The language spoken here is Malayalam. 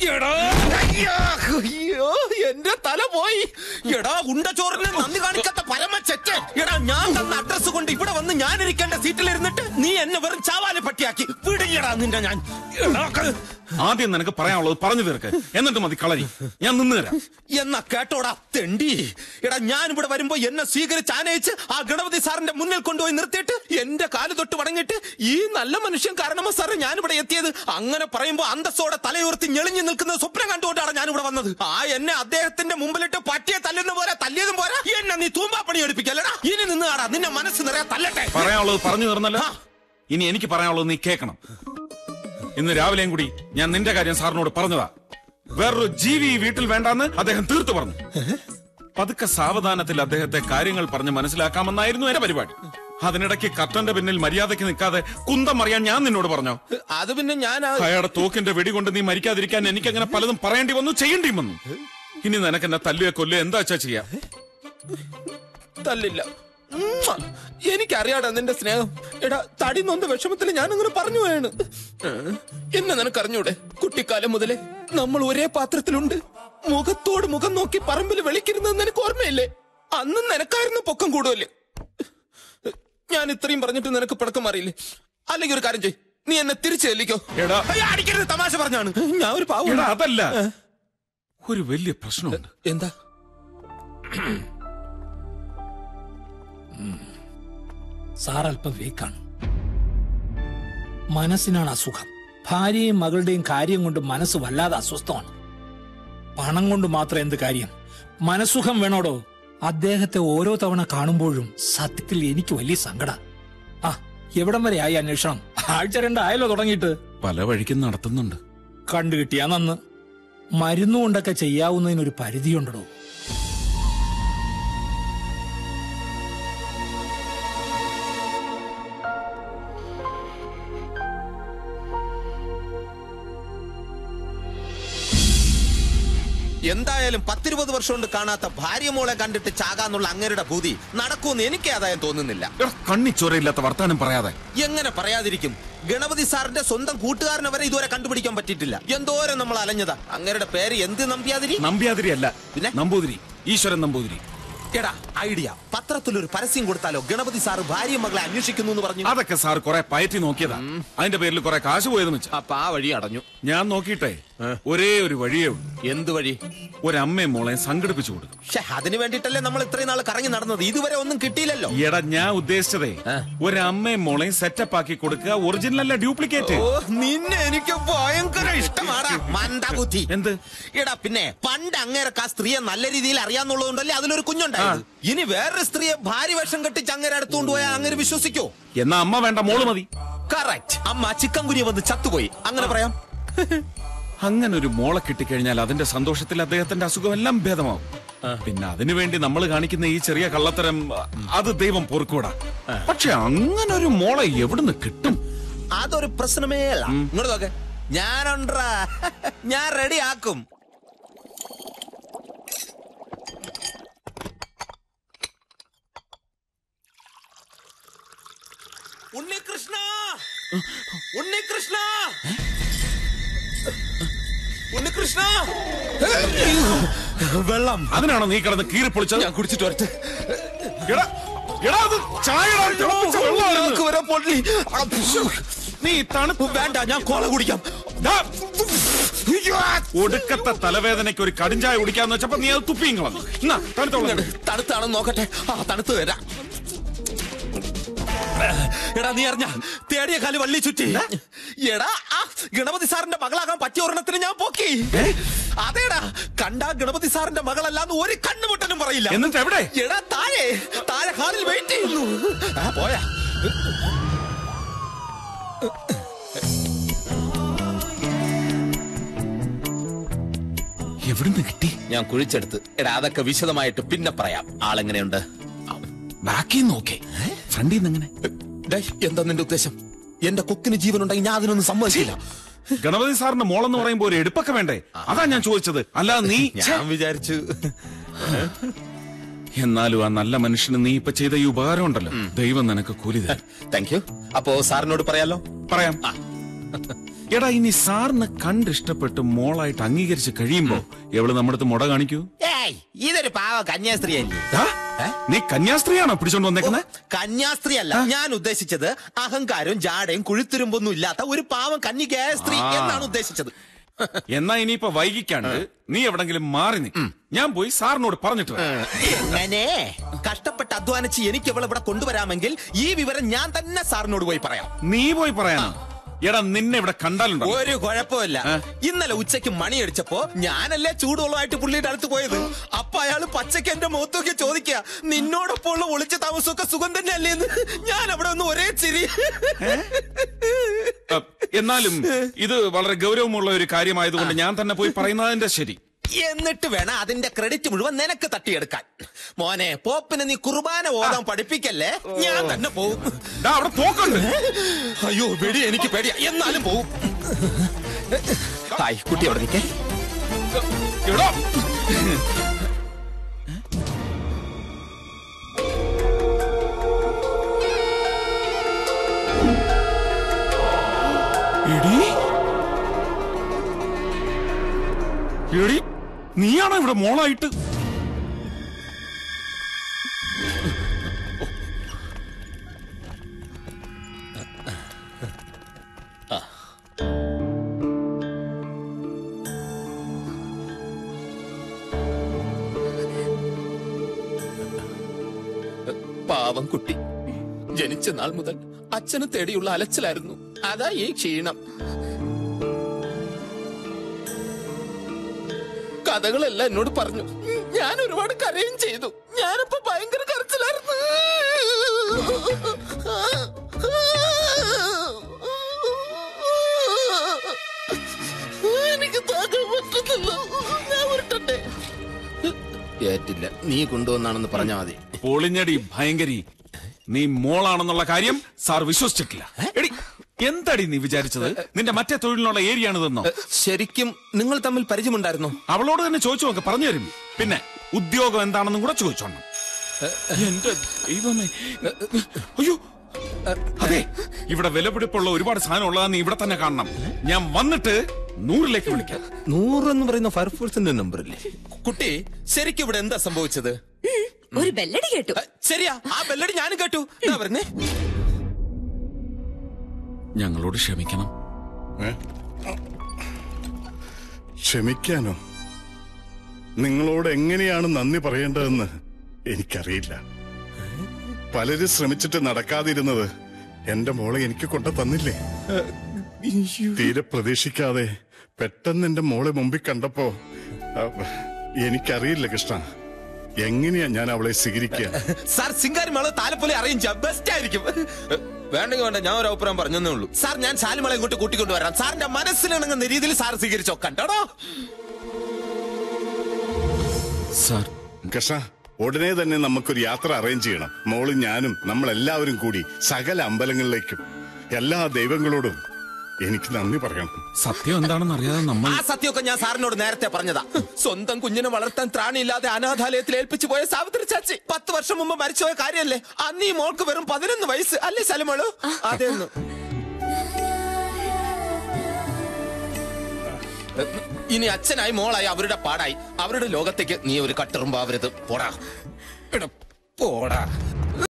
എടാ അയ്യോ, അയ്യോ എന്റെ തല പോയി എടാ ഉണ്ടച്ചോറിന് നന്ദി കാണിക്കാത്ത പരമ ചെറ്റ് എടാ ഞാൻ തന്ന അഡ്രസ് കൊണ്ട് ഇവിടെ വന്ന് ഞാൻ ഇരിക്കേണ്ട സീറ്റിലിരുന്നിട്ട് നീ എന്നെ വെറും ചാവാലെ പട്ടിയാക്കി വിടിയടാ നിന്റെ ഞാൻ എടാ, ക- ആദ്യം നിനക്ക് പറയാനുള്ളത് പറഞ്ഞു തീർക്ക് എന്നിട്ട് മതി കളരി ഞാൻ നിന്ന് തരാം എന്നാ കേട്ടോടാ തെണ്ടി എടാ ഞാൻ ഇവിടെ വരുമ്പോ എന്നെ സ്വീകരിച്ച് ആനയിച്ച് ആ ഗണപതി സാറിന്റെ മുന്നിൽ കൊണ്ടുപോയി നിർത്തിയിട്ട് എന്റെ കാല് തൊട്ട് വടങ്ങിട്ട് ഈ നല്ല മനുഷ്യൻ കാരണമോ സാറേ ഞാൻ ഇവിടെ എത്തിയത് അങ്ങനെ പറയുമ്പോ അന്തസ്സോടെ തലയുയർത്തി ഞെളിഞ്ഞു നിൽക്കുന്ന സ്വപ്നം കണ്ടുകൊണ്ടാണ് ഞാൻ ഇവിടെ വന്നത് ആ എന്നെ അദ്ദേഹത്തിന്റെ മുമ്പിലിട്ട് പട്ടിയെ തല്ലുന്ന പോലെ തല്ലിയതും പോരാ എന്നെ നീ തൂമ്പാപ്പണി എടുപ്പിക്കല്ലടാ ഇനി നിന്ന് ആടാ നിന്നെ മനസ്സ് നിറയെ തല്ലട്ടെ പറയാനുള്ളത് പറഞ്ഞു തീർന്നല്ലോ ആ. ഇനി എനിക്ക് പറയാനുള്ളത് നീ കേൾക്കണം ഇന്ന് രാവിലെയും കൂടി ഞാൻ നിന്റെ കാര്യം സാറിനോട് പറഞ്ഞതാ വേറൊരു ജീവി ഈ വീട്ടിൽ വേണ്ടാന്ന് അദ്ദേഹം തീർത്തു പറഞ്ഞു പതുക്കെ സാവധാനത്തിൽ അദ്ദേഹത്തെ കാര്യങ്ങൾ പറഞ്ഞ് മനസ്സിലാക്കാമെന്നായിരുന്നു എന്റെ പരിപാടി അതിനിടയ്ക്ക് കർട്ടന്റെ പിന്നിൽ മര്യാദയ്ക്ക് നിൽക്കാതെ കുന്തം അറിയാൻ ഞാൻ നിന്നോട് പറഞ്ഞോ അത് പിന്നെ ഞാൻ ആ- അയാളുടെ തോക്കിന്റെ വെടി കൊണ്ട് നീ മരിക്കാതിരിക്കാൻ എനിക്ക് അങ്ങനെ പലതും പറയേണ്ടി വന്നു ചെയ്യേണ്ടി വന്നു ഇനി നിനക്ക് എന്നെ തല്ലുക കൊല്ലുക എന്താ വെച്ചാ ചെയ്യാം തല്ലില്ല ഉമ്മ. എനിക്കറിയാടാ നിന്റെ സ്നേഹം എടാ തടി നൊന്ത വിഷമത്തിൽ ഞാൻ അങ്ങനെ പറഞ്ഞു പോയാണ് എന്നെ നിനക്കറിഞ്ഞൂടെ കുട്ടിക്കാലം മുതലേ നമ്മൾ ഒരേ പാത്രത്തിലുണ്ട് മുഖത്തോട് മുഖം നോക്കി പറമ്പിൽ വിളിക്കരുതെന്ന് നിനക്ക് ഓർമ്മയില്ലേ അന്നും നിനക്കായിരുന്നു പൊക്കം കൂടുതല് ഞാൻ ഇത്രയും പറഞ്ഞിട്ട് നിനക്ക് പിടക്കം മാറിയില്ലേ അല്ലെങ്കിൽ ഒരു കാര്യം ചെയ് നീ എന്നെ തിരിച്ചു ചെല്ലിക്കോ എടാ. അയ്യോ, അടിക്കരുത് തമാശ പറഞ്ഞാണ് ഞാൻ ഒരു പാവം എടാ അതല്ല ഒരു വലിയ പ്രശ്നമുണ്ട് എന്താ സാർ അല്പം വീക്കാണ് മനസ്സിനാണ് അസുഖം ഭാര്യയും മകളുടെയും കാര്യം കൊണ്ട് മനസ്സ് വല്ലാതെ അസ്വസ്ഥമാണ് പണം കൊണ്ട് മാത്രം എന്ത് കാര്യം മനസ്സുഖം വേണോടോ അദ്ദേഹത്തെ ഓരോ തവണ കാണുമ്പോഴും സത്യത്തിൽ എനിക്ക് വലിയ സങ്കട ആ എവിടം വരെ ആയി അന്വേഷണം ആഴ്ച രണ്ടായാലോ തുടങ്ങിയിട്ട് പല വഴിക്കും നടത്തുന്നുണ്ട് കണ്ടു കിട്ടിയാ നന്ന് മരുന്നുകൊണ്ടൊക്കെ ചെയ്യാവുന്നതിനൊരു പരിധിയുണ്ടോ എന്തായാലും പത്തിരുപത് വർഷം കൊണ്ട് കാണാത്ത ഭാര്യ മോളെ കണ്ടിട്ട് ചാകാന്നുള്ള അങ്ങേരുടെ ഭൂതി നടക്കുമെന്ന് എനിക്ക് ആദായം തോന്നുന്നില്ല എടാ, കണ്ണി ചോരയില്ലാത്ത വർത്താനം പറയാതെ എങ്ങനെ പറയാതിരിക്കും ഗണപതി സാറിന്റെ സ്വന്തം കൂട്ടുകാരനെ വരെ ഇതുവരെ കണ്ടുപിടിക്കാൻ പറ്റിയിട്ടില്ല എന്തോരം നമ്മൾ അലഞ്ഞതാ അങ്ങേരുടെ പേര് എന്ത് നമ്പ്യാതിരി നമ്പ്യാതിരി അല്ല പിന്നെ? നമ്പൂതിരി ഈശ്വരൻ നമ്പൂതിരി എടാ ഐഡിയ പത്രത്തിൽ ഒരു പരസ്യം കൊടുത്താലോ ഗണപതി സാറ് ഭാര്യ മകളെ അന്വേഷിക്കുന്നു എന്ന് പറഞ്ഞു അതൊക്കെ സാർ കുറെ പയറ്റി നോക്കിയതാ അതിന്റെ പേരിൽ കുറെ കാശ് പോയതെന്ന് വെച്ചാ അപ്പൊ ആ വഴി അടഞ്ഞു ഞാൻ നോക്കിയിട്ടെ ഒരേ ഒരു വഴിയേ ഉള്ളൂ എന്ത് വഴി ഒരമ്മയും മോളെ സംഘടിപ്പിച്ചു കൊടുക്കും പക്ഷെ അതിന് വേണ്ടിട്ടല്ലേ നമ്മൾ ഇത്രയും നാൾ കറങ്ങി നടന്നത് ഇതുവരെ ഒന്നും കിട്ടിയില്ലല്ലോ എടാ ഞാൻ ഉദ്ദേശിച്ചതേ ഒരമ്മയും മോളെയും സെറ്റപ്പ് ആക്കി കൊടുക്കുക ഒറിജിനൽ അല്ല ഡ്യൂപ്ലിക്കേറ്റ് ഓ നിന്നെ എനിക്ക് ഭയങ്കര ഇഷ്ടമാടാ മണ്ട ബുദ്ധി എന്ത്? എടാ പിന്നെ പണ്ട് അങ്ങേരക്ക് ആ സ്ത്രീയെ നല്ല രീതിയിൽ അറിയാന്നുള്ളതുകൊണ്ടല്ലേ അതിലൊരു കുഞ്ഞുണ്ടായത് ഇനി വേറൊരു സ്ത്രീയെ ഭാര്യ വേഷം കെട്ടിച്ച് അങ്ങേരെ അടുത്തുകൊണ്ട് പോയാൽ അങ്ങനെ വിശ്വസിക്കോ എന്നാ അമ്മ വേണ്ട മോള് മതി കറക്റ്റ് അമ്മ ചിക്കൻ കുനിയ വന്ന് ചത്തുപോയി അങ്ങനെ പറയാം അങ്ങനെ ഒരു മോളെ കിട്ടിക്കഴിഞ്ഞാൽ അതിന്റെ സന്തോഷത്തിൽ അദ്ദേഹത്തിന്റെ അസുഖം എല്ലാം ഭേദമാവും പിന്നെ അതിനുവേണ്ടി നമ്മൾ കാണിക്കുന്ന ഈ ചെറിയ കള്ളത്തരം അത് ദൈവം പൊറുക്കൂടാ പക്ഷെ അങ്ങനെ ഒരു മോളെ എവിടുന്ന് കിട്ടും അതൊരു പ്രശ്നമേ അല്ല ഇങ്ങോട്ട് നോക്കെ ഞാനുണ്ടാ ഞാൻ റെഡി ആക്കും ഉണ്ണികൃഷ്ണ ഉണ്ണികൃഷ്ണ ഉണ്ണികൃഷ്ണ വെള്ളം അതിനാണോ നീ കിടന്ന് കീറിപ്പൊളിച്ചത് ഞാൻ കുടിച്ചിട്ട് വരട്ടെ എടാ, എടാ, അത് ചായടാ, തിളപ്പിച്ച വെള്ളമാണിത്. നാക്ക് വരെ പൊള്ളി നീ തണുപ്പ് വേണ്ട ഞാൻ കോള കുടിക്കാം ദാ, ഒടുക്കത്തെ തലവേദനയ്ക്ക് ഒരു കടിഞ്ചായ കുടിക്കാന്ന് വെച്ചപ്പോ നീ അത് തുപ്പിയും കളഞ്ഞു എന്നാ തണുത്തോളം ഇങ്ങട് തണുത്താണെന്ന് നോക്കട്ടെ ആ തണുത്ത് വരാം എടാ നീ അറിഞ്ഞ തേടിയ കാല് വള്ളി ചുറ്റി എടാ ആ ഗണപതി സാറിന്റെ മകളാകാൻ പറ്റിയ ഒരെണ്ണത്തിന് ഞാൻ പോക്കി അതേടാ കണ്ടാ ഗണപതി സാറിന്റെ മകളല്ലാന്ന് ഒരു കണ്ണുമുട്ടനും പറയില്ല എന്നിട്ട് എവിടെ എടാ താഴെ താഴെ ഹാളിൽ വെയിറ്റ് ചെയ്യുന്നു ആ പോയാ എവിടുന്ന് കിട്ടി ഞാൻ കുഴിച്ചെടുത്ത് എടാ അതൊക്കെ വിശദമായിട്ട് പിന്നെ പറയാം ആളെങ്ങനെയുണ്ട് ബാക്കി നോക്കേ ഫ്രണ്ടിൽ നിന്ന് എങ്ങനെ ഡേയ്, എന്താ നിന്റെ ഉദ്ദേശം എന്റെ കൊക്കിന് ജീവനുണ്ടെങ്കിൽ ഞാൻ അതിനൊന്നും സമ്മതിക്കില്ല ഗണപതി സാറിന്റെ മോളെന്ന് പറയുമ്പോ ഒരു എടുപ്പൊക്കെ വേണ്ടേ അതാ ഞാൻ ചോദിച്ചത് അല്ലാതെ നീ ഞാൻ വിചാരിച്ചു എന്നാലും ആ നല്ല മനുഷ്യന് നീ ഇപ്പൊ ചെയ്ത ഈ ഉപകാരം ഉണ്ടല്ലോ ദൈവം നിനക്ക് കൂലി തരും താങ്ക് യു അപ്പോ സാറിനോട് പറയാലോ പറയാം എടാ ഇനി സാറിന് കണ്ടിഷ്ടപ്പെട്ട് മോളായിട്ട് അംഗീകരിച്ച് കഴിയുമ്പോ എവള് നമ്മുടെ അടുത്ത് മുട കാണിക്കൂ ഏയ് ഇതൊരു പാവ കന്യാസ്ത്രീ അല്ലേ ആ? നീ കന്യാസ്ത്രീയാണോ പിടിച്ചോണ്ട് വന്നേക്കുന്നത് കന്യാസ്ത്രീ അല്ല ഞാൻ ഉദ്ദേശിച്ചത് അഹങ്കാരവും ജാടയും കുഴിത്തുരുമ്പൊന്നും ഇല്ലാത്ത ഒരു പാവം കന്യകയായ സ്ത്രീ ആ. എന്നാണ് ഉദ്ദേശിച്ചത് എന്നാ ഇനിയിപ്പോ വൈകിക്കാണ്ട് നീ എവിടെങ്കിലും മാറി നീ ഞാൻ പോയി സാറിനോട് പറഞ്ഞിട്ട് വരാം. എങ്ങനെ കഷ്ടപ്പെട്ട് അധ്വാനിച്ച് എനിക്ക് ഇവളെ ഇവിടെ കൊണ്ടുവരാമെങ്കിൽ ഈ വിവരം ഞാൻ തന്നെ സാറിനോട് പോയി പറയാം നീ പോയി പറയാനോ എടാ നിന്നെ ഇവിടെ കണ്ടാലുണ്ടോ ഒരു കുഴപ്പമില്ല ഇന്നലെ ഉച്ചയ്ക്ക് മണി അടിച്ചപ്പോ ഞാനല്ലേ ചൂടുവെള്ളമായിട്ട് പുള്ളിയുടെ അടുത്ത് പോയത് അപ്പൊ അയാള് പച്ചയ്ക്ക് എന്റെ മുഖത്തൊക്കെ ചോദിക്കുക നിന്നോടൊപ്പം ഉള്ള ഒളിച്ച താമസമൊക്കെ സുഖം തന്നെയല്ലേന്ന് ഞാൻ അവിടെ ഒന്ന് ഒരേ ചിരി അ, എന്നാലും ഇത് വളരെ ഗൗരവമുള്ള ഒരു കാര്യമായതുകൊണ്ട് ഞാൻ തന്നെ പോയി പറയുന്നതിന്റെ ശരി എന്നിട്ട് വേണം അതിന്റെ ക്രെഡിറ്റ് മുഴുവൻ നിനക്ക് തട്ടിയെടുക്കാൻ മോനെ പോപ്പിനെ നീ കുർബാന ഓതാൻ പഠിപ്പിക്കല്ലേ ഞാൻ തന്നെ പോവും ഡാ, അവിടെ തോക്കുണ്ട് അയ്യോ പേടി എനിക്ക് പേടിയാ എന്നാലും പോവും ഹായ് കുട്ടി അവിടെ നിൽക്കേ എടാ. എടീ. എടീ, നീയാണോ ഇവിടെ മോളായിട്ട് പാവം കുട്ടി ജനിച്ച നാൾ മുതൽ അച്ഛന് തേടിയുള്ള അലച്ചിലായിരുന്നു അതാ ഈ ക്ഷീണം കഥകളെല്ലാം എന്നോട് പറഞ്ഞു ഞാൻ ഒരുപാട് കരയും ചെയ്തു ഞാനിപ്പോ ഭയങ്കര കരച്ചിലായിരുന്നു എനിക്ക് താങ്ങാൻ പറ്റുന്നില്ല ഞാൻ ഉരുട്ടട്ടെ ഏറ്റില്ല നീ കൊണ്ടുവന്നാണെന്ന് പറഞ്ഞാ മതി പൊളിഞ്ഞടി ഭയങ്കരി നീ മോളാണെന്നുള്ള കാര്യം സാർ വിശ്വസിച്ചിട്ടില്ല എടി എന്തടി നീ വിചാരിച്ചത് നിന്റെ മറ്റേ തൊഴിലിനുള്ള ഏരിയ ആണിതെന്നോ ശരിക്കും നിങ്ങൾ തമ്മിൽ പരിചയമുണ്ടായിരുന്നോ അവളോട് തന്നെ ചോദിച്ചു നോക്ക് പറഞ്ഞു തരും പിന്നെ ഉദ്യോഗം എന്താണെന്നും കൂടെ ചോദിച്ചോണം എന്റെ ദൈവമേ അയ്യോ അതെ ഇവിടെ വിലപിടിപ്പുള്ള ഒരുപാട് സാധനം ഉള്ളതാന്ന് ഇവിടെ തന്നെ കാണണം ഞാൻ വന്നിട്ട് നൂറിലേക്ക് വിളിക്കാം നൂറ് എന്ന് പറയുന്ന ഫയർഫോഴ്സിന്റെ നമ്പർ അല്ലേ കുട്ടി ശരിക്കും ഇവിടെ എന്താ സംഭവിച്ചത് ഒരു ബെല്ലടി കേട്ടു അ, ശരിയാ ആ ബെല്ലടി ഞാനും കേട്ടു എന്താ പറഞ്ഞേ ഞങ്ങളോട് ക്ഷമിക്കണം ക്ഷമിക്കാനോ നിങ്ങളോട് എങ്ങനെയാണ് നന്ദി പറയേണ്ടതെന്ന് എനിക്കറിയില്ല പലരും ശ്രമിച്ചിട്ട് നടക്കാതിരുന്നത് എന്റെ മോളെ എനിക്ക് കൊണ്ട തന്നില്ലേ തീരെ പ്രതീക്ഷിക്കാതെ പെട്ടെന്ന് എന്റെ മോളെ മുമ്പിൽ കണ്ടപ്പോ അഹ്, എനിക്കറിയില്ല കൃഷ്ണ എങ്ങനെയാ ഞാൻ അവളെ സ്വീകരിക്കുക സാർ സിംഗാരിമേള താലപ്പൊലി അറിയിച്ച ബെസ്റ്റ് ആയിരിക്കും വേണ്ടെങ്കിൽ വേണ്ട ഞാൻ ഒരു അഭിപ്രായം പറഞ്ഞതേ ഉള്ളൂ സാർ ഞാൻ ശാലിമളെ ഇങ്ങോട്ട് കൂട്ടിക്കൊണ്ടുവരാം സാറിന്റെ മനസ്സിലിണങ്ങുന്ന രീതിയിൽ സാർ സ്വീകരിച്ചോ കണ്ടോടോ സാർ കൃഷ്ണ ഉടനെ തന്നെ നമുക്കൊരു യാത്ര അറേഞ്ച് ചെയ്യണം മോളും ഞാനും നമ്മളെല്ലാവരും കൂടി സകല അമ്പലങ്ങളിലേക്കും എല്ലാ ദൈവങ്ങളോടും എനിക്ക് നന്ദി പറയണം സത്യം എന്താണെന്ന് അറിയാതെ നമ്മൾ ആ സത്യമൊക്കെ ഞാൻ സാറിനോട് നേരത്തെ പറഞ്ഞതാ സ്വന്തം കുഞ്ഞിനെ വളർത്താൻ ത്രാണിയില്ലാതെ അനാഥാലയത്തിൽ ഏൽപ്പിച്ചു പോയ സാവിത്രി ചാച്ചി പത്ത് വർഷം മുമ്പ് മരിച്ചുപോയ കാര്യല്ലേ അന്ന് ഈ മോൾക്ക് വെറും പതിനൊന്ന് വയസ്സ് അല്ലേ സലമോളു അതെന്ന് ഇനി അച്ഛനായി മോളായി അവരുടെ പാടായി അവരുടെ ലോകത്തേക്ക് നീ ഒരു കട്ടെറുമ്പാവരുത് പോടാ എടാ, പോടാ